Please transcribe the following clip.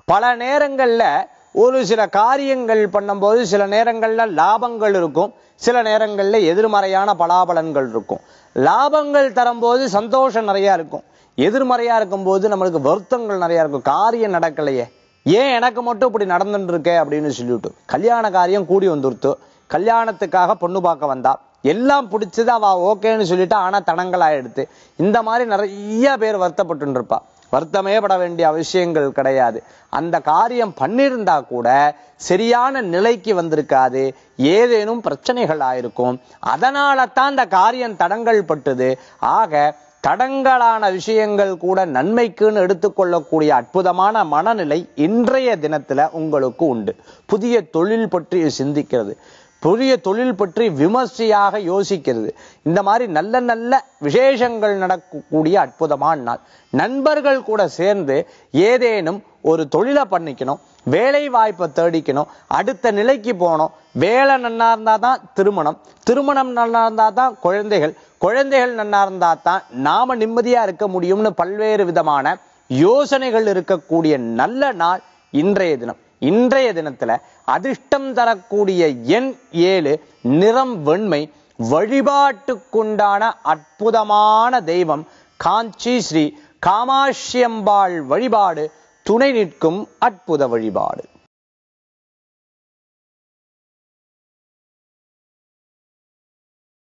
பல நேரங்கள்ல ஒரு சில காரியங்கள் பண்ணும்போது சில நேரங்கள்ல லாபங்கள் இருக்கும் சில நேரங்கள்ல எதிர்மறையான பலாபலன்கள் இருக்கும் லாபங்கள் தரும்போது சந்தோஷம் நிறைய இருக்கும் எதிர்மறையா இருக்கும்போது நம்மளுக்கு வருத்தங்கள் நிறைய இருக்கும் காரியம் நடக்கலையே ஏன் எனக்கு மட்டும் இப்படி நடந்துட்டு இருக்கே அப்படின்னு சொல்லிட்டு கல்யாண காரியம் கூடி வந்துருத்து கல்யாணத்துக்காக பொண்ணு பார்க்க வந்தா எல்லாம் பிடிச்சது அவ ஓகேன்னு சொல்லிட்டு ஆனா தடங்கள் ஆயிடுத்து இந்த மாதிரி நிறைய பேர் வருத்தப்பட்டு இருப்பா வருத்தமே பட வேண்டிய அவசியங்கள் கிடையாது அந்த காரியம் பண்ணியிருந்தா கூட சரியான நிலைக்கு வந்திருக்காது ஏதேனும் பிரச்சனைகள் ஆயிருக்கும் அதனால தான் அந்த காரியம் தடங்கள் பட்டுது ஆக தடங்கலான விஷயங்கள் கூட நன்மைக்குன்னு எடுத்துக்கொள்ளக்கூடிய அற்புதமான மனநிலை இன்றைய தினத்துல உங்களுக்கு உண்டு புதிய தொழில் பற்றி சிந்திக்கிறது புதிய தொழில் பற்றி விமர்சையாக யோசிக்கிறது இந்த மாதிரி நல்ல நல்ல விசேஷங்கள் நடக்கக்கூடிய அற்புதமான நாள் நண்பர்கள் கூட சேர்ந்து ஏதேனும் ஒரு தொழிலை பண்ணிக்கணும் வேலை வாய்ப்பை தேடிக்கணும் அடுத்த நிலைக்கு போகணும் வேலை நன்னா இருந்தா தான் திருமணம் திருமணம் நல்லா இருந்தா தான் குழந்தைகள் குழந்தைகள் நன்னா இருந்தா தான் நாம நிம்மதியா இருக்க முடியும்னு பல்வேறு விதமான யோசனைகள் இருக்கக்கூடிய நல்ல நாள் இன்றைய தினம் இன்றைய தினத்துல அதிர்ஷ்டம் தரக்கூடிய எண் ஏழு நிறம் வெண்மை வழிபாட்டுக்குண்டான அற்புதமான தெய்வம் காஞ்சி ஸ்ரீ காமாட்சியம்பாள் வழிபாடு துணை நிற்கும் அற்புத வழிபாடு